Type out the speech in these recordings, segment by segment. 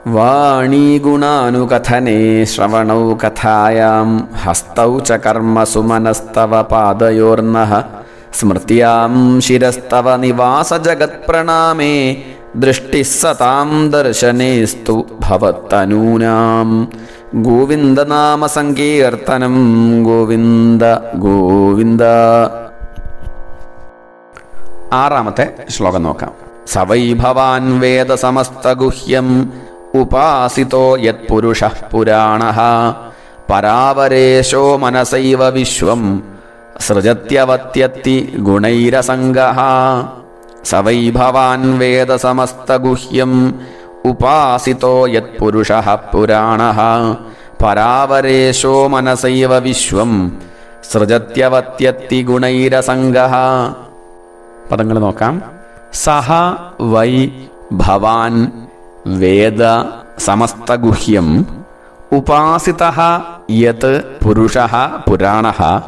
വാണീഗുണാനുകഥനെ ശ്രവണൗ കഥായാം ഹസ്തൗ ച കർമ്മസു മനസ്തവ പാദയോർനഃ സ്മൃത്യാം ശിരസ്തവ നിവാസജഗത്പ്രണാമേ ദൃഷ്ടിः സതാം ദർശനേസ്തു ഭവത്തനൂനാം ഗോവിന്ദനാമസങ്കീർത്തനം ഗോവിന്ദ ഗോവിന്ദ ആറാമത്തെ ശ്ലോകം നോക്കാം സവൈ ഭവാൻ വേദസമസ്തഗുഹ്യം ഉപാസിതോ യത്പുരുഷ പുരാണ പരാവരേശോ മനസൈവ വിശ്വം സൃജത്യവത്യത്തി ഗുണൈരസംഗ സവൈ ഭവാൻ വേദസമസ്തഗുഹ്യം ഉപാസിതോ യത്പുരുഷ പുരാണ പരാവരേശോ മനസൈവ വിശ്വം സൃജത്യവത്യത്തി ഗുണൈരസംഗ പദങ്ങൾ നോക്കാം സഹ വൈ ഭവാൻ വേദ സമസ്തഗുഹ്യം ഉപാസിത യത് പുരുഷ പുരാണ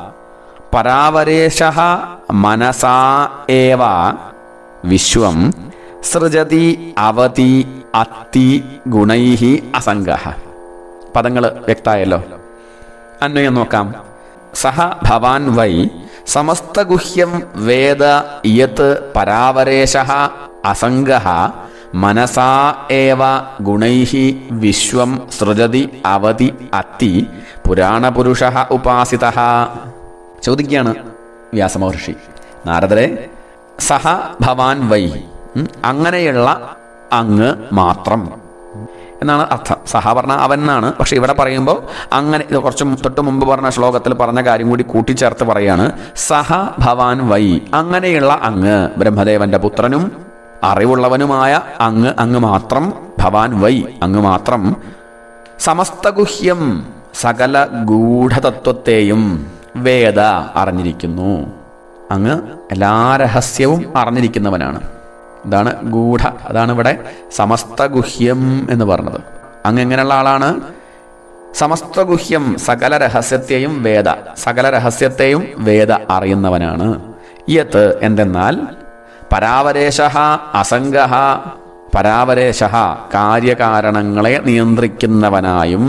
പരാവരേശ മനസാ ഏവ വിശ്വം സൃജതി അവതി അത്തി ഗുണൈ അസംഗ പദങ്ങൾ വ്യക്തമായല്ലോ അന്വയം നോക്കാം സഹ ഭവാൻ വൈ സമസ്തഗുഹ്യം വേദ യത് പരാവരേശ അസംഗ മനസാ ഏവ ഗുണൈ വിശ്വം സൃജതി അവതി അത്തി പുരാണപുരുഷ ഉപാസിത ചോദിക്കുകയാണ് വ്യാസമഹർഷി നാരദരെ സഹ ഭവാൻ വൈ ഉം, അങ്ങനെയുള്ള അങ്ങ് മാത്രം എന്നാണ് അർത്ഥം സഹ പറഞ്ഞ അവൻ എന്നാണ് പക്ഷെ ഇവിടെ പറയുമ്പോൾ അങ്ങനെ ഇത് കുറച്ച് തൊട്ട് മുമ്പ് പറഞ്ഞ ശ്ലോകത്തിൽ പറഞ്ഞ കാര്യം കൂടി കൂട്ടിച്ചേർത്ത് പറയാണ് സഹ ഭവാൻ വൈ അങ്ങനെയുള്ള അങ്ങ് ബ്രഹ്മദേവന്റെ പുത്രനും അറിവുള്ളവനുമായ അങ്ങ് അങ്ങ് മാത്രം ഭവാൻ വൈ അങ്ങ് മാത്രം സമസ്തഗുഹ്യം സകല ഗൂഢതത്വത്തെയും വേദ അറിഞ്ഞിരിക്കുന്നു അങ്ങ് എല്ലാ രഹസ്യവും അറിഞ്ഞിരിക്കുന്നവനാണ് ഇതാണ് ഗൂഢ അതാണ് ഇവിടെ സമസ്തഗുഹ്യം എന്ന് പറഞ്ഞത് അങ്ങ് എങ്ങനെയുള്ള ആളാണ് സമസ്തഗുഹ്യം സകല രഹസ്യത്തെയും വേദ സകല രഹസ്യത്തെയും വേദ അറിയുന്നവനാണ് യത് എന്തെന്നാൽ പരാവരേശ അസംഗ പരാവരേശ കാര്യകാരണങ്ങളെ നിയന്ത്രിക്കുന്നവനായും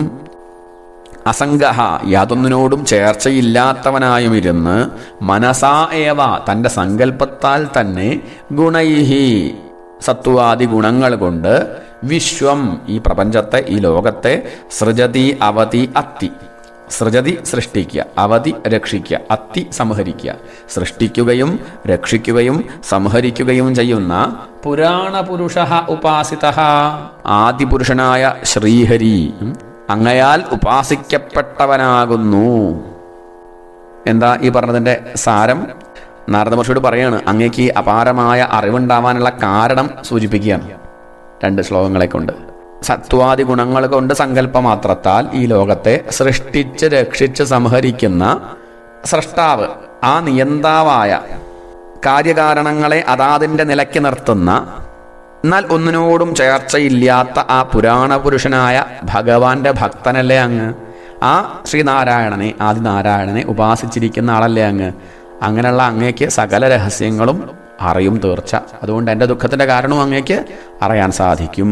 അസംഗ യാതൊന്നിനോടും ചേർച്ചയില്ലാത്തവനായും ഇരുന്ന് മനസാ ഏവ തൻ്റെ സങ്കല്പത്താൽ തന്നെ ഗുണൈഹി സത്വാദി ഗുണങ്ങൾ കൊണ്ട് വിശ്വം ഈ പ്രപഞ്ചത്തെ ഈ ലോകത്തെ സൃജതി അവതി അത്തി സൃജതി സൃഷ്ടിക്കുക അവധി രക്ഷിക്കുക അത്തി സംഹരിക്കുക സൃഷ്ടിക്കുകയും രക്ഷിക്കുകയും സംഹരിക്കുകയും ചെയ്യുന്ന പുരാണ പുരുഷ ഉപാസിത ആദിപുരുഷനായ ശ്രീഹരി ഉം, അങ്ങയാൽ ഉപാസിക്കപ്പെട്ടവനാകുന്നു എന്താ ഈ പറഞ്ഞതിന്റെ സാരം നാരദമഹർഷിയോട് പറയാണ് അങ്ങേക്ക് ഈ അപാരമായ അറിവുണ്ടാവാനുള്ള കാരണം സൂചിപ്പിക്കുകയാണ് രണ്ട് ശ്ലോകങ്ങളെ കൊണ്ട് സത്വാദി ഗുണങ്ങൾ കൊണ്ട് സങ്കല്പമാത്രത്താൽ ഈ ലോകത്തെ സൃഷ്ടിച്ച് രക്ഷിച്ച് സംഹരിക്കുന്ന സൃഷ്ടാവ് ആ നിയന്താവായ കാര്യകാരണങ്ങളെ അതാതിൻ്റെ നിലയ്ക്ക് നിർത്തുന്ന എന്നാൽ ഒന്നിനോടും ചേർച്ചയില്ലാത്ത ആ പുരാണ പുരുഷനായ ഭഗവാന്റെ ഭക്തനല്ലേ അങ്ങ് ആ ശ്രീനാരായണനെ ആദിനാരായണനെ ഉപാസിച്ചിരിക്കുന്ന ആളല്ലേ അങ്ങ് അങ്ങനെയുള്ള അങ്ങേക്ക് സകല രഹസ്യങ്ങളും അറിയും തീർച്ച അതുകൊണ്ട് എൻ്റെ ദുഃഖത്തിൻ്റെ കാരണവും അങ്ങേക്ക് അറിയാൻ സാധിക്കും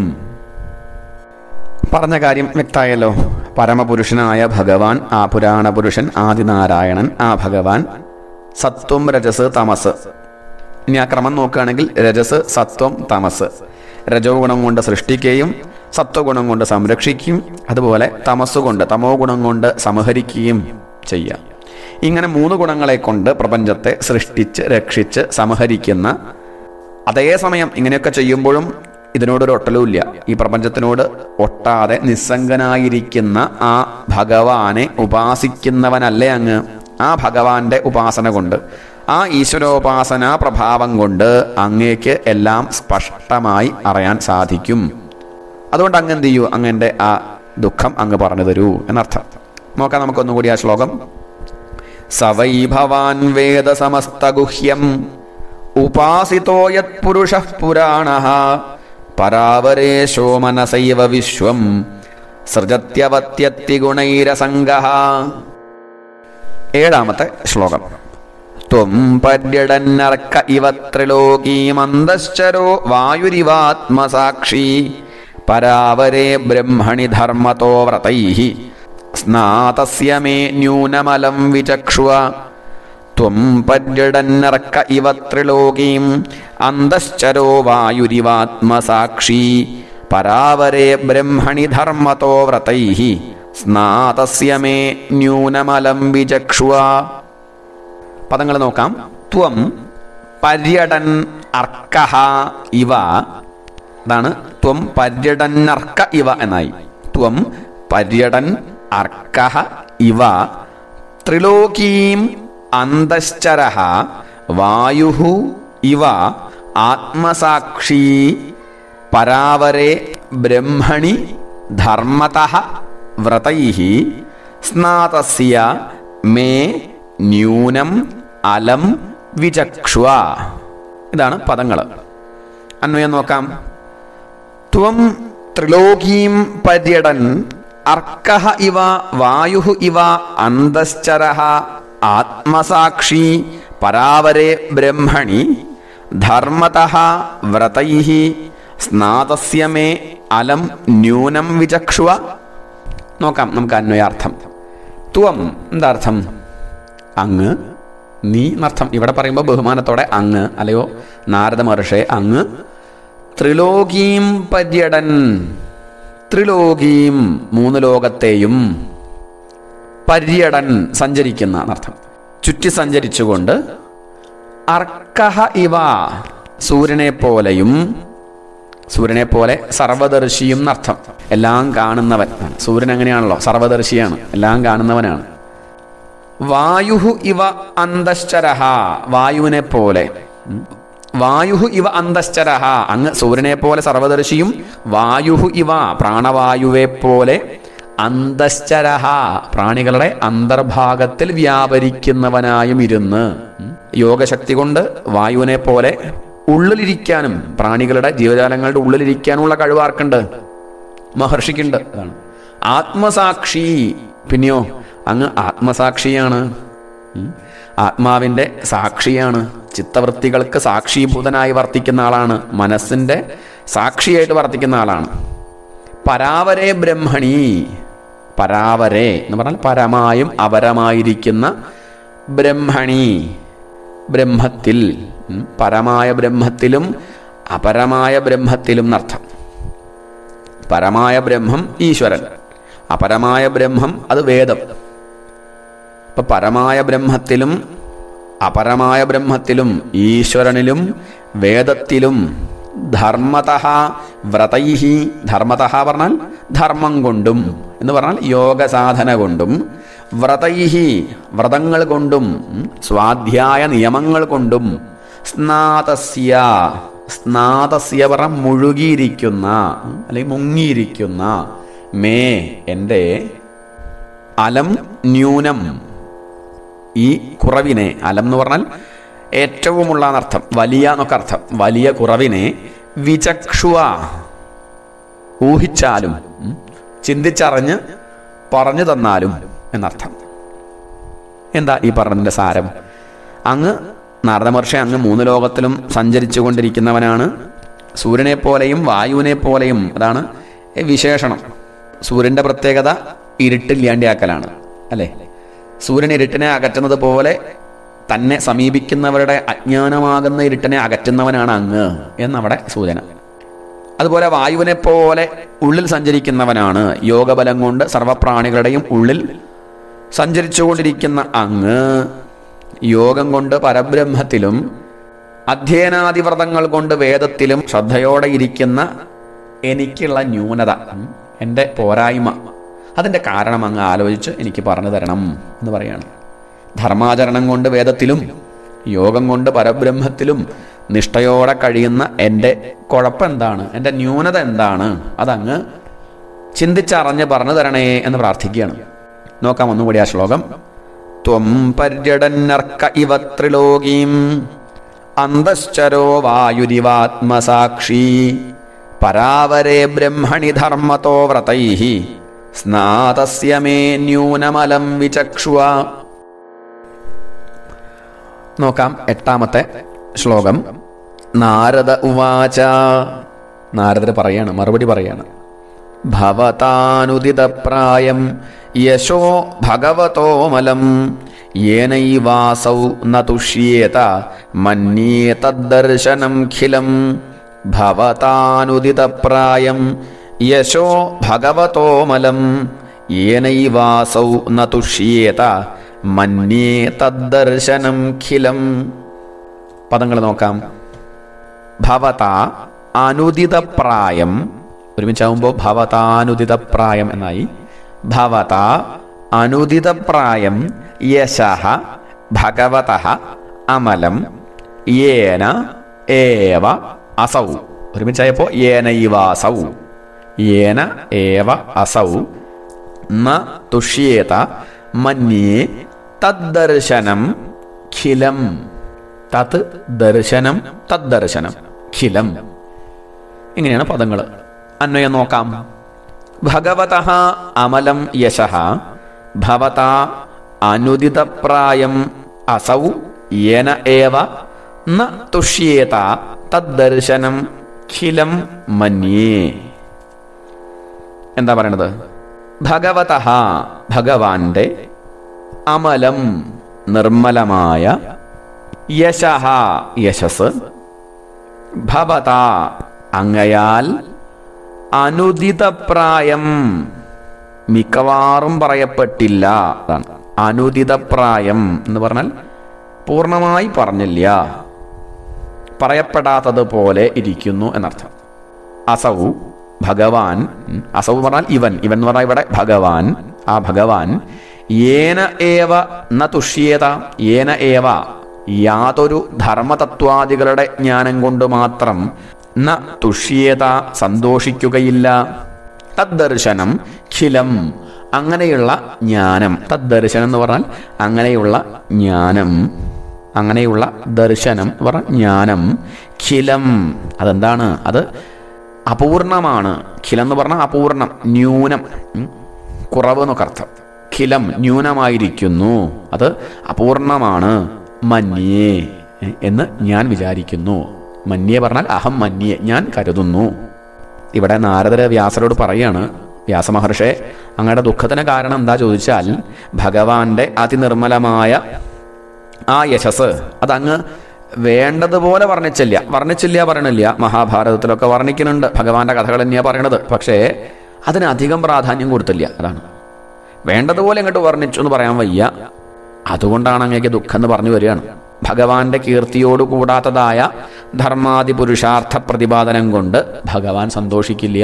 പറഞ്ഞ കാര്യം വ്യക്തമായല്ലോ പരമപുരുഷനായ ഭഗവാൻ ആ പുരാണ പുരുഷൻ ആദിനാരായണൻ ആ ഭഗവാൻ സത്വം രജസ് തമസ് ഇനി ആ ക്രമം നോക്കുകയാണെങ്കിൽ രജസ് സത്വം തമസ് രജോ ഗുണം കൊണ്ട് സൃഷ്ടിക്കുകയും സത്വഗുണം കൊണ്ട് സംരക്ഷിക്കുകയും അതുപോലെ തമസ് കൊണ്ട് തമോ ഗുണം കൊണ്ട് സംഹരിക്കുകയും ചെയ്യാം ഇങ്ങനെ മൂന്ന് ഗുണങ്ങളെ കൊണ്ട് പ്രപഞ്ചത്തെ സൃഷ്ടിച്ച് രക്ഷിച്ച് സംഹരിക്കുന്ന അതേസമയം ഇങ്ങനെയൊക്കെ ചെയ്യുമ്പോഴും ഇതിനോടൊരു ഒട്ടലുമില്ല ഈ പ്രപഞ്ചത്തിനോട് ഒട്ടാതെ നിസ്സംഗനായിരിക്കുന്ന ആ ഭഗവാനെ ഉപാസിക്കുന്നവനല്ലേ അങ്ങ് ആ ഭഗവാന്റെ ഉപാസന കൊണ്ട് ആ ഈശ്വരോപാസന പ്രഭാവം കൊണ്ട് അങ്ങേക്ക് എല്ലാം സ്പഷ്ടമായി അറിയാൻ സാധിക്കും അതുകൊണ്ട് അങ്ങ് എന്ത് ചെയ്യൂ അങ്ങന്റെ ആ ദുഃഖം അങ്ങ് പറഞ്ഞു തരൂ എന്നർത്ഥം നോക്കാം നമുക്കൊന്നുകൂടി ആ ശ്ലോകം സവൈ ഭവാൻ വേദസമസ്തഗുഹ്യം ഉപാസിതോ യത്പുരുഷ പുരാണ പരാവരേശോ മനസൈവ വിശ്വം സൃജത്യവത്യത്തി ഗുണൈരസംഗ ഏഴാമത്തെ ശ്ലോകം ത്വം പര്യടന്നർക്ക ഇവ ത്രിലോകീമന്തശ്ചരോ വായുരിവാത്മസാക്ഷി പരാവരേ ബ്രഹ്മണി ധർമ്മതോ വ്രതൈ സ്നാതസ്യ മേ ന്യൂനമലം വിചക്ഷുവ ത്വം പര്യടന്നർക്ക ഇവ ത്രിലോകീം അന്തശ്ചരോ വായുരിവാത്മസാക്ഷി പരാവരേ ബ്രഹ്മണി ധർമ്മതോ വ്രതൈ സ്നാതസ്യ മേ ന്യൂനമലം വിചക്ഷുവ പദങ്ങൾ നോക്കാം ത്വം പര്യടൻ അർക്കഹ ഇവ അതാണ് ത്വം പര്യടന്നർക്ക ഇവ എന്നായി ത്വം പര്യടൻ അർക്കഹ ഇവ ത്രിലോകീം അന്തശ്ചര വായു ഇവ ആത്മസാക്ഷി പരാവരെ ബ്രഹ്മണി ധർമ്മത വ്രതൈ സ്നാതസ്യ മേ ന്യൂനം അലം വിചക്ഷുവ ഇതാണ് പദങ്ങൾ അന്വയം നോക്കാം ത്വം ത്രിലോകീം പര്യടൻ അർക്കഹ ഇവ വായു ഇവ അന്തശ്ചര ആത്മസാക്ഷി പരാവരെ ബ്രഹ്മണി ധർമ്മത വ്രതൈ സ്നാതസ്യ മേ അലം ന്യൂനം വിചക്ഷുവ നോക്കാം നമുക്ക് അന്വയാർത്ഥം ത്വം എന്താ അർത്ഥം അങ്ങ് നീ എന്നർത്ഥം ഇവിടെ പറയുമ്പോൾ ബഹുമാനത്തോടെ അങ്ങ് അല്ലയോ നാരദ മഹർഷേ അങ്ങ് ത്രിലോകീം പര്യടൻ ത്രിലോകീം മൂന്ന് ലോകത്തെയും പര്യടൻ സഞ്ചരിക്കുന്ന എന്നർത്ഥം ചുറ്റി സഞ്ചരിച്ചുകൊണ്ട് അർക്കഹ ഇവ സൂര്യനെ പോലെയും സൂര്യനെ പോലെ സർവദർശിയും എന്നർത്ഥം എല്ലാം കാണുന്നവൻ സൂര്യൻ അങ്ങനെയാണല്ലോ സർവദർശിയാണ് എല്ലാം കാണുന്നവനാണ് വായു ഇവ അന്തശ്ചരഹ വായുവിനെ പോലെ ഉം. വായു ഇവ അന്തശ്ചരഹ അങ്ങ് സൂര്യനെ പോലെ സർവദർശിയും വായു ഇവ പ്രാണവായുവെ പോലെ അന്തശ്ചരഹ പ്രാണികളുടെ അന്തർഭാഗത്തിൽ വ്യാപരിക്കുന്നവനായും ഇരുന്ന് ഉം. യോഗശക്തി കൊണ്ട് വായുവിനെ പോലെ ഉള്ളിലിരിക്കാനും പ്രാണികളുടെ ജീവജാലങ്ങളുടെ ഉള്ളിലിരിക്കാനുള്ള കഴിവ് ആർക്കുണ്ട് മഹർഷിക്കുണ്ട് അതാണ് ആത്മസാക്ഷി പിന്നെയോ അങ്ങ് ആത്മസാക്ഷിയാണ് ഉം. ആത്മാവിൻ്റെ സാക്ഷിയാണ് ചിത്തവൃത്തികൾക്ക് സാക്ഷീഭൂതനായി വർത്തിക്കുന്ന ആളാണ് മനസ്സിൻ്റെ സാക്ഷിയായിട്ട് വർത്തിക്കുന്ന ആളാണ് പരാവരെ ബ്രഹ്മണി പരാവരെ എന്ന് പറഞ്ഞാൽ പരമായും അപരമായിരിക്കുന്ന ബ്രഹ്മണി ബ്രഹ്മത്തിൽ ഉം, പരമായ ബ്രഹ്മത്തിലും അപരമായ ബ്രഹ്മത്തിലും എന്നർത്ഥം പരമായ ബ്രഹ്മം ഈശ്വരൻ അപരമായ ബ്രഹ്മം അത് വേദം ഇപ്പൊ പരമായ ബ്രഹ്മത്തിലും അപരമായ ബ്രഹ്മത്തിലും ഈശ്വരനിലും വേദത്തിലും ധർമ്മത വ്രതൈഹി ധർമ്മത പറഞ്ഞാൽ ധർമ്മം കൊണ്ടും എന്ന് പറഞ്ഞാൽ യോഗ സാധന കൊണ്ടും വ്രതൈഹി വ്രതങ്ങൾ കൊണ്ടും ഉം, സ്വാധ്യായ നിയമങ്ങൾ കൊണ്ടും സ്നാതസ്യ സ്നാതസ്യ പറ മുഴുകിയിരിക്കുന്ന ഉം, അല്ലെങ്കിൽ മുങ്ങിയിരിക്കുന്ന മേ എൻ്റെ അലം ന്യൂനം ഈ കുറവിനെ അലം എന്ന് പറഞ്ഞാൽ ഏറ്റവുമുള്ള എന്നർത്ഥം വലിയ എന്നൊക്കെ അർത്ഥം വലിയ കുറവിനെ വിചക്ഷുവ ഊഹിച്ചാലും ഉം, ചിന്തിച്ചറിഞ്ഞ് പറഞ്ഞു തന്നാലും എന്നർത്ഥം എന്താ ഈ പറഞ്ഞതിൻ്റെ സാരം അങ്ങ് നാരദമഹർഷി അങ്ങ് മൂന്ന് ലോകത്തിലും സഞ്ചരിച്ചു കൊണ്ടിരിക്കുന്നവനാണ് സൂര്യനെ പോലെയും വായുവിനെ പോലെയും അതാണ് ഈ വിശേഷണം സൂര്യൻ്റെ പ്രത്യേകത ഇരുട്ടില്ലാണ്ടിയാക്കലാണ് അല്ലേ സൂര്യൻ ഇരുട്ടിനെ അകറ്റുന്നത് പോലെ തന്നെ സമീപിക്കുന്നവരുടെ അജ്ഞാനമാകുന്ന ഇരുട്ടിനെ അകറ്റുന്നവനാണ് അങ്ങ് എന്നവിടെ സൂചന അതുപോലെ വായുവിനെ പോലെ ഉള്ളിൽ സഞ്ചരിക്കുന്നവനാണ് യോഗബലം കൊണ്ട് സർവപ്രാണികളുടെയും ഉള്ളിൽ സഞ്ചരിച്ചുകൊണ്ടിരിക്കുന്ന അങ്ങ് യോഗം കൊണ്ട് പരബ്രഹ്മത്തിലും അധ്യയനാദിവ്രതങ്ങൾ കൊണ്ട് വേദത്തിലും ശ്രദ്ധയോടെ ഇരിക്കുന്ന എനിക്കുള്ള ന്യൂനത ഉം, എൻ്റെ പോരായ്മ അതിൻ്റെ കാരണം അങ്ങ് ആലോചിച്ച് എനിക്ക് പറഞ്ഞു തരണം എന്ന് പറയാണ് ധർമാചരണം കൊണ്ട് വേദത്തിലും യോഗം കൊണ്ട് പരബ്രഹ്മത്തിലും നിഷ്ഠയോടെ കഴിയുന്ന എൻ്റെ കുഴപ്പം എന്താണ് എൻ്റെ ന്യൂനത എന്താണ് അതങ്ങ് ചിന്തിച്ചറിഞ്ഞ് പറഞ്ഞു തരണേ എന്ന് പ്രാർത്ഥിക്കുകയാണ് നോക്കാം ഒന്നുകൂടി ആ ശ്ലോകം ത്വം പര്യടന്നർക്ക ഇവ ത്രിലോകീം അന്തശ്ചരോ വായുരിവാത്മസാക്ഷി പരാവരേ ബ്രഹ്മണി ധർമ്മതോ വ്രതൈ സ്നാതസ്യ മേ ന്യൂനമലം വിചക്ഷുവ നോക്കാം എട്ടാമത്തെ ശ്ലോകം നാരദ ഉവാച നാരദർ പറയാണ് മറുപടി പറയാണ് ഭവതാനുദിതപ്രായം യശോ ഭഗവതോമലം യേനൈവാസൗ ന തുഷ്യേത മന്യേ തദ്ദർശനം ഖിലം ഭവതാനുദിതപ്രായം യശോ ഭഗവതോമലം യേനൈവാസൗ ന തുഷ്യേത മന്യേ തദ്ദർശനം ഖിലം പദങ്ങൾ നോക്കാം ഭവത അനുദിതപ്രായം ഒരുമിച്ചാവുമ്പോൾ ഭവതാനുദിതപ്രായം എന്നായി ഭവത അനുദിതപ്രായം യശഃ ഭഗവത അമലം യേന ഏവ അസൗ ഒരുമിച്ചായപ്പോൾ ഏനൈവാസൗ യേന ഏവ അസൗ ന തുഷ്യേത മന്യേ തദ്ദർശനം ഖിലം തത് ദർശനം തദ്ദർശനം ഖിലം ഇങ്ങനെയാണ് പദങ്ങൾ അന്വയം നോക്കാം ഭഗവത അമലം യശ ഭവത അനുദിതപ്രായം അസൗ യേന ഏവ ന തുഷ്യേത തദ്ദർശനം ഖിലം മന്യേ എന്താ പറയണത് ഭഗവത ഭഗവാന്റെ അമലം നിർമ്മലമായ യശഃ യശസ് ഭവത അങ്ങയാൽ അനുദിതപ്രായം മിക്കവാറും പറയപ്പെട്ടില്ല അതാണ് അനുദിതപ്രായം എന്ന് പറഞ്ഞാൽ പൂർണ്ണമായി പറഞ്ഞില്ല പറയപ്പെടാത്തതുപോലെ ഇരിക്കുന്നു എന്നർത്ഥം അസൗ ഭഗവാൻ ഉം, അസൗ പറഞ്ഞാൽ ഇവൻ ഇവൻ എന്ന് പറഞ്ഞാൽ ഇവിടെ ഭഗവാൻ ആ ഭഗവാൻ ഏന ഏവ ന തുഷ്യേത ഏന ഏവ യാതൊരു ധർമ്മതത്വാദികളുടെ ജ്ഞാനം കൊണ്ട് മാത്രം ന തുഷ്യേത സന്തോഷിക്കുകയില്ല തദ്ദർശനം ഖിലം അങ്ങനെയുള്ള ജ്ഞാനം തദ്ദർശനം എന്ന് പറഞ്ഞാൽ അങ്ങനെയുള്ള ജ്ഞാനം അങ്ങനെയുള്ള ദർശനം എന്ന് പറഞ്ഞാൽ ജ്ഞാനം ഖിലം അതെന്താണ് അത് അപൂർണമാണ് ഖിലം എന്ന് പറഞ്ഞാൽ അപൂർണം ന്യൂനം ഉം, കുറവ് എന്നൊക്കെ അർത്ഥം ഖിലം ന്യൂനമായിരിക്കുന്നു അത് അപൂർണമാണ് മന്യേ എ, എന്ന് ഞാൻ വിചാരിക്കുന്നു മന്യേ പറഞ്ഞാൽ അഹം മന്യേ ഞാൻ കരുതുന്നു ഇവിടെ നാരദര് വ്യാസരോട് പറയാണ് വ്യാസമഹർഷെ അങ്ങയുടെ ദുഃഖത്തിന് കാരണം എന്താ ചോദിച്ചാൽ ഭഗവാന്റെ അതിനിർമ്മലമായ ആ യശസ് അതങ്ങ് വേണ്ടതുപോലെ വർണ്ണിച്ചില്ല വർണ്ണിച്ചില്ല പറയണില്ല മഹാഭാരതത്തിലൊക്കെ വർണ്ണിക്കുന്നുണ്ട് ഭഗവാന്റെ കഥകൾ തന്നെയാണ് പറയണത് പക്ഷേ അതിന് അധികം പ്രാധാന്യം കൊടുത്തില്ല അതാണ് വേണ്ടതുപോലെ അങ്ങോട്ട് വർണ്ണിച്ചു എന്ന് പറയാൻ വയ്യ അതുകൊണ്ടാണ് അങ്ങേക്ക് ദുഃഖം എന്ന് പറഞ്ഞു വരികയാണ് ഭഗവാന്റെ കീർത്തിയോട് കൂടാത്തതായ ധർമാദി പുരുഷാർത്ഥ പ്രതിപാദനം കൊണ്ട് ഭഗവാൻ സന്തോഷിക്കില്ല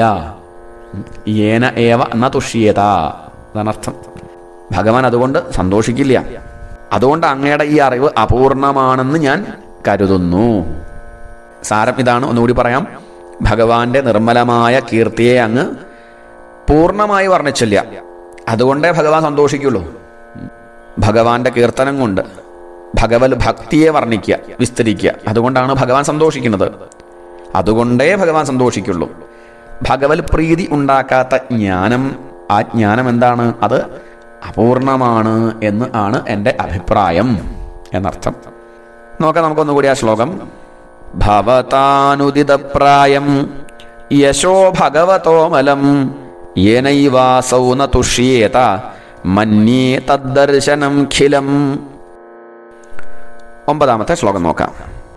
ഏന ഏവ ന തുഷ്യേത അതാണ് അർത്ഥം ഭഗവാൻ അതുകൊണ്ട് സന്തോഷിക്കില്ല അതുകൊണ്ട് അങ്ങയുടെ ഈ അറിവ് അപൂർണമാണെന്ന് ഞാൻ കരുതുന്നു സാരം ഇതാണ് ഒന്നുകൂടി പറയാം ഭഗവാന്റെ നിർമ്മലമായ കീർത്തിയെ അങ്ങ് പൂർണ്ണമായി വർണ്ണിച്ചില്ല അതുകൊണ്ടേ ഭഗവാൻ സന്തോഷിക്കുള്ളൂ ഭഗവാന്റെ കീർത്തനം കൊണ്ട് ഭഗവത് ഭക്തിയെ വർണ്ണിക്കുക വിസ്തരിക്കുക അതുകൊണ്ടാണ് ഭഗവാൻ സന്തോഷിക്കുന്നത് അതുകൊണ്ടേ ഭഗവാൻ സന്തോഷിക്കുള്ളൂ ഭഗവത് പ്രീതി ഉണ്ടാക്കാത്ത ജ്ഞാനം ആ ജ്ഞാനം എന്താണ് അത് അപൂർണമാണ് എന്ന് ആണ് എൻ്റെ അഭിപ്രായം എന്നർത്ഥം നോക്കാം നമുക്കൊന്നുകൂടി ആ ശ്ലോകം ഭവതാനുദിതപ്രായം യശോ ഭഗവതോമലം യേനൈവാസൗ ന തുഷ്യേത മന്യേ തദ്ദർശനം ഖിലം ഒമ്പതാമത്തെ ശ്ലോകം നോക്കാം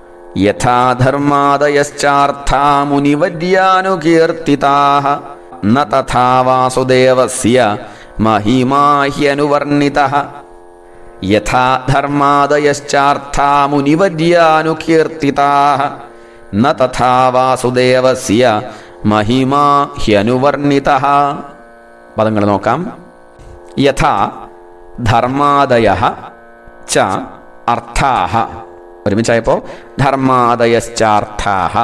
യഥാധർമാദയശ്ചാർത്ഥാ മുനിവര്യാനുകീർത്തിതാഃ ന തഥാ വാസുദേവസ്യ മഹിമാ ഹ്യനുവർണിതഃ യഥാ ധർമാദയശ്ചാർത്ഥാ മുനിവര്യാനുകീർത്തിതാഃ ന തഥാ വാസുദേവസ്യ മഹിമാ ഹ്യനുവർണിതഃ പദങ്ങൾ നോക്കാം യഥാ ധർമാദയ ച അർത്ഥാഹ ഒരുമിച്ചായപ്പോൾ ധർമാദയശ്ചാർത്ഥാഹ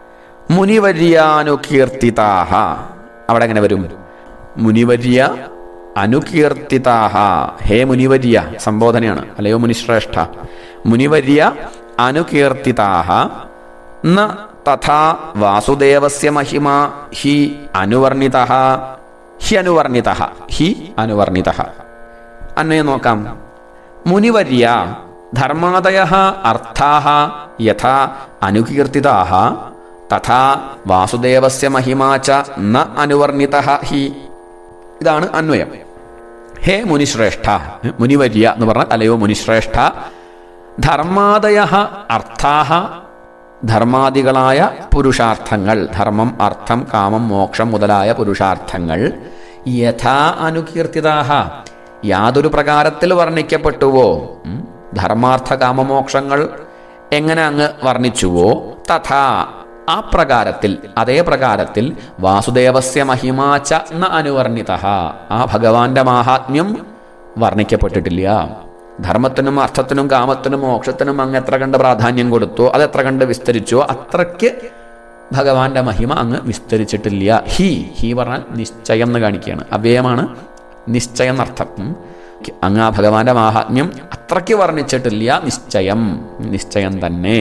മുനിവര്യാനുകീർത്തിതാഹ അവിടെ എങ്ങനെ വരും മുനിവര്യ അനുകീർത്തിതാഹ ഹേ മുനിവര്യ സംബോധനയാണ് അല്ലയോ മുനിശ്രേഷ്ഠ മുനിവര്യ അനുകീർത്തിതാഹ ന തഥാ വാസുദേവസ്യ മഹിമ ഹി അനുവർണിത ഹി അനുവർണിത ഹി അനുവർണിത അന്വയം നോക്കാം മുനിവര്യ ധർമാദയ അർത്ഥാ യഥാ അനുകീർത്തിതാ തഥാ വാസുദേവസ്യ മഹിമാച ന അനുവർണിത ഹി ഇതാണ് അന്വയം ഹേ മുനിശ്രേഷ്ഠ മുനിവര്യ എന്ന് പറഞ്ഞാൽ അല്ലയോ മുനിശ്രേഷ്ഠ ധർമാദയ അർത്ഥാഹ ധർമാദികളായ പുരുഷാർത്ഥങ്ങൾ ധർമ്മം അർത്ഥം കാമം മോക്ഷം മുതലായ പുരുഷാർത്ഥങ്ങൾ യഥാ അനുകീർത്തിതാഹ യാതൊരു പ്രകാരത്തിൽ വർണ്ണിക്കപ്പെട്ടുവോ ഉം, ധർമാർത്ഥ കാമമോക്ഷങ്ങൾ എങ്ങനെ അങ്ങ് വർണ്ണിച്ചുവോ തഥാ ആ പ്രകാരത്തിൽ അതേ പ്രകാരത്തിൽ വാസുദേവസ്യ മഹിമാച്ച ന അനുവർണിത ആ ഭഗവാന്റെ മാഹാത്മ്യം വർണ്ണിക്കപ്പെട്ടിട്ടില്ല ധർമ്മത്തിനും അർത്ഥത്തിനും കാമത്തിനും മോക്ഷത്തിനും അങ്ങ് എത്ര കണ്ട് പ്രാധാന്യം കൊടുത്തോ അത് എത്ര കണ്ട് വിസ്തരിച്ചോ അത്രയ്ക്ക് ഭഗവാന്റെ മഹിമ അങ്ങ് വിസ്തരിച്ചിട്ടില്ല ഹി ഹി പറഞ്ഞാൽ നിശ്ചയം എന്ന് കാണിക്കുകയാണ് അവ്യയമാണ് നിശ്ചയം എന്നർത്ഥം ഉം. അങ്ങ് ആ ഭഗവാന്റെ മാഹാത്മ്യം അത്രയ്ക്ക് വർണ്ണിച്ചിട്ടില്ല നിശ്ചയം നിശ്ചയം തന്നെ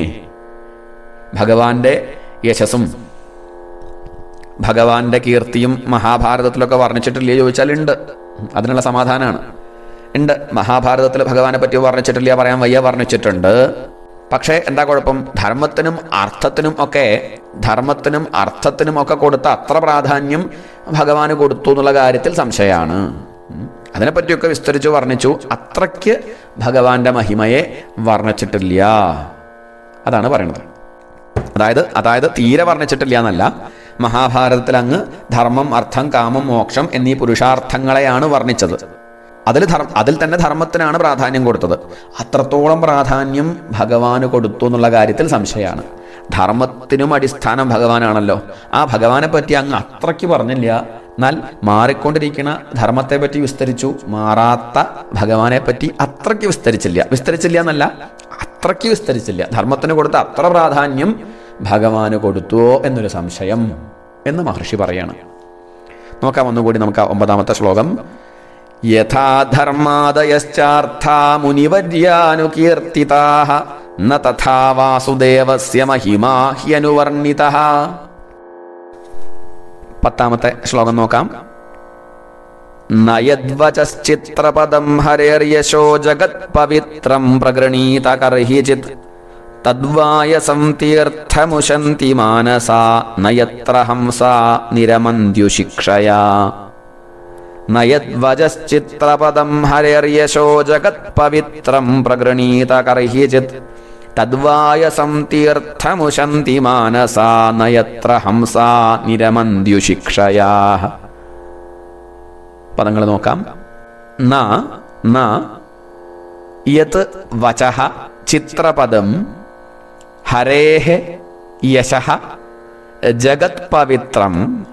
ഭഗവാന്റെ യശസ്സും ഭഗവാന്റെ കീർത്തിയും മഹാഭാരതത്തിലൊക്കെ വർണ്ണിച്ചിട്ടില്ലേ ചോദിച്ചാൽ ഉണ്ട് അതിനുള്ള സമാധാനമാണ് ഉണ്ട് മഹാഭാരതത്തിൽ ഭഗവാനെ പറ്റി വർണ്ണിച്ചിട്ടില്ല പറയാൻ വയ്യ വർണ്ണിച്ചിട്ടുണ്ട് പക്ഷേ എന്താ കുഴപ്പം ധർമ്മത്തിനും അർത്ഥത്തിനും ഒക്കെ ധർമ്മത്തിനും അർത്ഥത്തിനും ഒക്കെ കൊടുത്ത അത്ര പ്രാധാന്യം ഭഗവാന് കൊടുത്തു എന്നുള്ള കാര്യത്തിൽ സംശയമാണ് ഉം. അതിനെപ്പറ്റിയൊക്കെ വിസ്തരിച്ചു വർണ്ണിച്ചു അത്രയ്ക്ക് ഭഗവാന്റെ മഹിമയെ വർണ്ണിച്ചിട്ടില്ല അതാണ് പറയുന്നത് അതായത് അതായത് തീരെ വർണ്ണിച്ചിട്ടില്ല എന്നല്ല മഹാഭാരതത്തിൽ അങ്ങ് ധർമ്മം അർത്ഥം കാമം മോക്ഷം എന്നീ പുരുഷാർത്ഥങ്ങളെയാണ് വർണ്ണിച്ചത് അതിൽ ധർമ്മ അതിൽ തന്നെ ധർമ്മത്തിനാണ് പ്രാധാന്യം കൊടുത്തത് അത്രത്തോളം പ്രാധാന്യം ഭഗവാന് കൊടുത്തു എന്നുള്ള കാര്യത്തിൽ സംശയമാണ് ധർമ്മത്തിനും അടിസ്ഥാനം ഭഗവാനാണല്ലോ ആ ഭഗവാനെ പറ്റി അങ്ങ് അത്രയ്ക്ക് പറഞ്ഞില്ല എന്നാൽ മാറിക്കൊണ്ടിരിക്കുന്ന ധർമ്മത്തെ പറ്റി വിസ്തരിച്ചു മാറാത്ത ഭഗവാനെ പറ്റി അത്രയ്ക്ക് വിസ്തരിച്ചില്ല വിസ്തരിച്ചില്ല എന്നല്ല അത്രയ്ക്ക് വിസ്തരിച്ചില്ല ധർമ്മത്തിന് കൊടുത്ത അത്ര പ്രാധാന്യം ഭഗവാന് കൊടുത്തുവോ എന്നൊരു സംശയം എന്ന് മഹർഷി പറയാണ് നോക്കാം ഒന്നുകൂടി നമുക്ക് ആ ഒമ്പതാമത്തെ ശ്ലോകം യഥാധർമാദയശ്ചാർത്ഥാ മുനിവര്യാനുകീർത്തിതാ ന തഥാ വാസുദേവസ്യ മഹിമാ ഹ്യനുവർണിത പത്താമത്തെ ശ്ലോകം നോക്കാം നയദ്വചശ്ചിത്രപദം ഹരേർയശോ ജഗത് പവിത്രം പ്രഗൃണീത കർഹിചിത് തദ്വായസം തീർത്ഥമുശന്തി മാനസാ നയത്ര ഹംസാ നിരമന്ത്യുശിക്ഷയാ നയദ്വചശ്ചിത്രപദം ഹരേർയശോ ജഗത് പവിത്രം പ്രഗൃണീത കർഹിചിത് തദ്വായസം തീർത്ഥമുശന്തി മാനസാ നയത്ര ഹംസാ നിരമന്ത്യുശിക്ഷയാ പദങ്ങൾ നോക്കാം ന ന യത് വചഃ ചിത്രപദം ഹരേഹ യശഃ ജഗത് പവിത്രം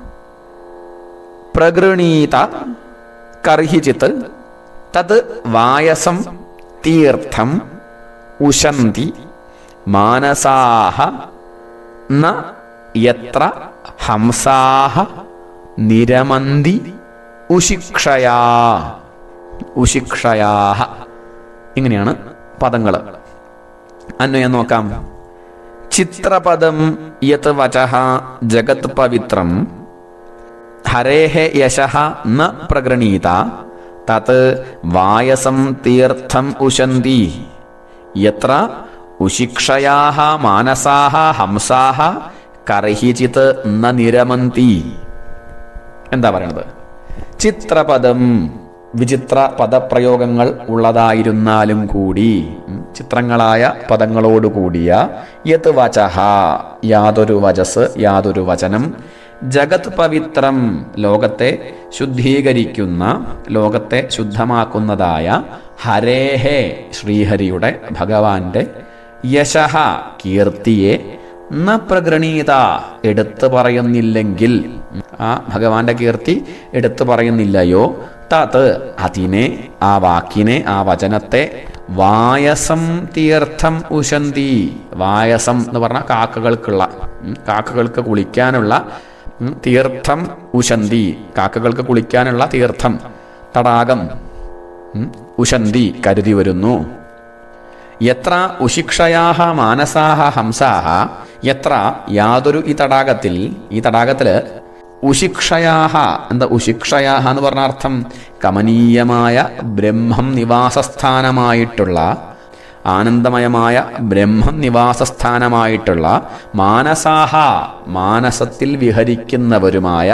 പ്രഗൃണീത കർഹിചിത് തത് വായസം തീർത്ഥം ഉശന്തി മാനസാഹ ന യത്ര ഹംസാഹ നിരമന്തി ഉശിക്ഷയാ ഉശിക്ഷയാ ഇങ്ങനെയാണ് പദങ്ങൾ അന്വയം നോക്കാം ചിത്രപദം യത് വചഃ ജഗത് പവിത്രം ഹരേഹ യശഃ ന പ്രഗൃണീത തത് വായസം തീർത്ഥം ഉശന്തി യത്ര ഉശിക്ഷയാഹ മാനസാഹ ഹംസാഹ കർഹിചിത് ന നിരമന്തി എന്താ പറയണത് ചിത്രപദം വിചിത്ര പദപ്രയോഗങ്ങൾ ഉള്ളതായിരുന്നാലും കൂടി ഉം, ചിത്രങ്ങളായ പദങ്ങളോടുകൂടിയ യത് വചഹ യാതൊരു വചസ് യാതൊരു വചനം ജഗത് പവിത്രം ലോകത്തെ ശുദ്ധീകരിക്കുന്ന ലോകത്തെ ശുദ്ധമാക്കുന്നതായ ഹരേഹേ ശ്രീഹരിയുടെ ഭഗവാന്റെ യശഹ കീർത്തിയെ ന പ്രഗൃണീത എടുത്തു പറയുന്നില്ലെങ്കിൽ ആ ഭഗവാന്റെ കീർത്തി എടുത്തു പറയുന്നില്ലയോ തത് അതിനെ ആ വാക്കിനെ ആ വചനത്തെ വായസം തീർത്ഥം ഉശന്തി വായസം എന്ന് പറഞ്ഞാൽ കാക്കകൾക്കുള്ള ഉം, കാക്കകൾക്ക് കുളിക്കാനുള്ള ഉം, തീർത്ഥം ഉശന്തി കാക്കകൾക്ക് കുളിക്കാനുള്ള തീർത്ഥം തടാകം ഉം, ഉശന്തി കരുതി വരുന്നു എത്ര ഉശിക്ഷയാഹ മാനസാഹ ഹംസാഹ എത്ര യാതൊരു ഈ തടാകത്തിൽ ഈ തടാകത്തില് ഉശിക്ഷയാഹ എന്താ ഉശിക്ഷയാഹ എന്ന് പറഞ്ഞ അർത്ഥം കമനീയമായ ബ്രഹ്മം നിവാസസ്ഥാനമായിട്ടുള്ള ആനന്ദമയമായ ബ്രഹ്മം നിവാസസ്ഥാനമായിട്ടുള്ള മാനസാഹ മാനസത്തിൽ വിഹരിക്കുന്നവരുമായ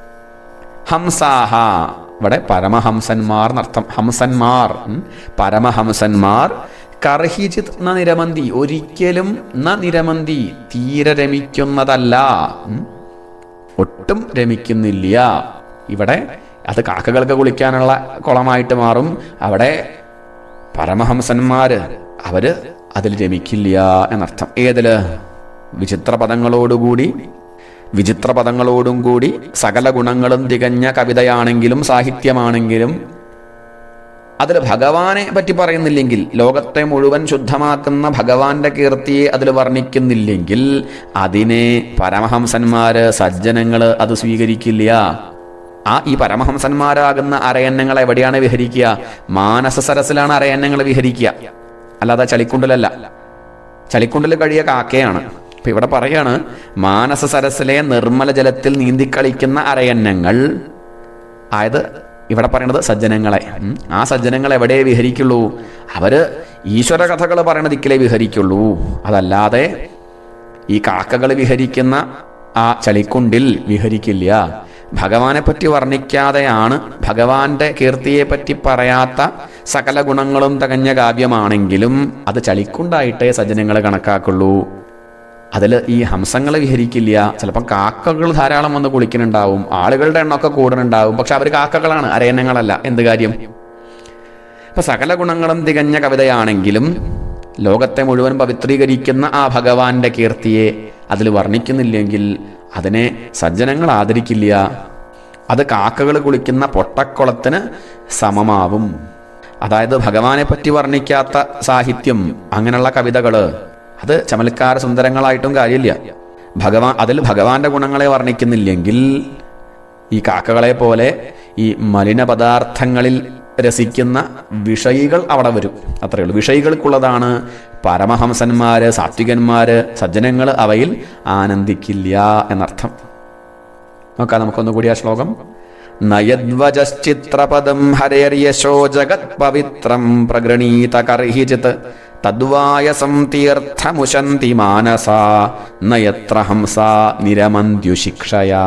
ഹംസാഹ ഇവിടെ പരമഹംസന്മാർ എന്നർത്ഥം ഹംസന്മാർ ഉം. പരമഹംസന്മാർ കർഹിജിത് ന നിരമന്തി ഒരിക്കലും ന നിരമന്തി തീരെ രമിക്കുന്നതല്ല ഉം. ഒട്ടും രമിക്കുന്നില്ല ഇവിടെ അത് കാക്കകൾക്ക് കുളിക്കാനുള്ള കുളമായിട്ട് മാറും അവിടെ പരമഹംസന്മാര് അവര് അതിൽ രമിക്കില്ല എന്നർത്ഥം ഏതില് വിചിത്ര പദങ്ങളോടുകൂടി വിചിത്ര പദങ്ങളോടും കൂടി സകല ഗുണങ്ങളും തികഞ്ഞ കവിതയാണെങ്കിലും സാഹിത്യമാണെങ്കിലും അതിൽ ഭഗവാനെ പറ്റി പറയുന്നില്ലെങ്കിൽ ലോകത്തെ മുഴുവൻ ശുദ്ധമാക്കുന്ന ഭഗവാന്റെ കീർത്തിയെ അതിൽ വർണ്ണിക്കുന്നില്ലെങ്കിൽ അതിനെ പരമഹംസന്മാര് സജ്ജനങ്ങള് അത് സ്വീകരിക്കില്ല ആ ഈ പരമഹംസന്മാരാകുന്ന അരയന്നങ്ങൾ എവിടെയാണ് വിഹരിക്കുക മാനസ സരസിലാണ് അരയന്നങ്ങൾ വിഹരിക്കുക അല്ലാതെ ചളിക്കുണ്ടിലല്ല ചളിക്കുണ്ടിൽ കഴിയ കാക്കയാണ് അപ്പൊ ഇവിടെ പറയാണ് മാനസ സരസിലെ നിർമ്മല ജലത്തിൽ നീന്തിക്കളിക്കുന്ന അരയന്നങ്ങൾ ആയത് ഇവിടെ പറയുന്നത് സജ്ജനങ്ങളെ ഉം. ആ സജ്ജനങ്ങൾ എവിടെ വിഹരിക്കുള്ളൂ അവര് ഈശ്വര കഥകൾ പറയണ ദിക്കിലേ വിഹരിക്കുള്ളൂ അതല്ലാതെ ഈ കാക്കകൾ വിഹരിക്കുന്ന ആ ചളിക്കുണ്ടിൽ വിഹരിക്കില്ല ഭഗവാനെ പറ്റി വർണ്ണിക്കാതെയാണ് ഭഗവാന്റെ കീർത്തിയെ പറ്റി പറയാത്ത സകല ഗുണങ്ങളും തികഞ്ഞ കാവ്യമാണെങ്കിലും അത് ചളിക്കുണ്ടായിട്ടേ സജ്ജനങ്ങൾ കണക്കാക്കുള്ളൂ അതിൽ ഈ ഹംസങ്ങൾ വിഹരിക്കില്ല ചിലപ്പം കാക്കകൾ ധാരാളം വന്ന് കുളിക്കുന്നുണ്ടാവും ആളുകളുടെ എണ്ണമൊക്കെ കൂടുന്നുണ്ടാവും പക്ഷെ അവർ കാക്കകളാണ് അരയന്നങ്ങളല്ല എന്ത് കാര്യം ഇപ്പൊ സകല ഗുണങ്ങളും തികഞ്ഞ കവിതയാണെങ്കിലും ലോകത്തെ മുഴുവൻ പവിത്രീകരിക്കുന്ന ആ ഭഗവാന്റെ കീർത്തിയെ അതിൽ വർണ്ണിക്കുന്നില്ലെങ്കിൽ അതിനെ സജ്ജനങ്ങൾ ആദരിക്കില്ല അത് കാക്കകൾ കുളിക്കുന്ന പൊട്ടക്കുളത്തിന് സമമാവും അതായത് ഭഗവാനെ പറ്റി വർണ്ണിക്കാത്ത സാഹിത്യം അങ്ങനെയുള്ള കവിതകള് അത് ചമൽക്കാര സുന്ദരങ്ങളായിട്ടും കാര്യമില്ല ഭഗവാൻ അതിൽ ഭഗവാന്റെ ഗുണങ്ങളെ വർണ്ണിക്കുന്നില്ലെങ്കിൽ ഈ കാക്കകളെ പോലെ ഈ മലിന പദാർത്ഥങ്ങളിൽ രസിക്കുന്ന വിഷയികൾ അവിടെ വരും അത്രയേ ഉള്ളൂ വിഷയികൾക്കുള്ളതാണ് പരമഹംസന്മാര് സാത്വികന്മാര് സജ്ജനങ്ങൾ അവയിൽ ആനന്ദിക്കില്ല എന്നർത്ഥം നോക്കാം നമുക്കൊന്നുകൂടി ആ ശ്ലോകം നയദ്വജശ്ചിത്രപദം ഹരേർയശോ ജഗത് പവിത്രം പ്രഗൃണീത കർഹിചിത് തദ്വായസം തീർത്ഥമുശന്തി മാനസാ നയത്ര ഹംസാ നിരമന്ത്യുശിക്ഷയാ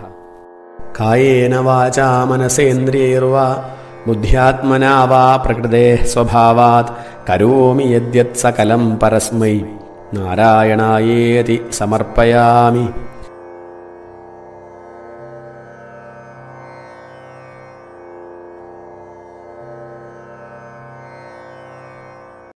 കായേന വാചാ മനസേന്ദ്രിയൈർവാ ബുദ്ധ്യാത്മനാ വാ പ്രകൃതേ സ്വഭാവാത് കരോമി യദ്യത് സകലം പരസ്മൈ നാരായണായേതി സമർപ്പയാമി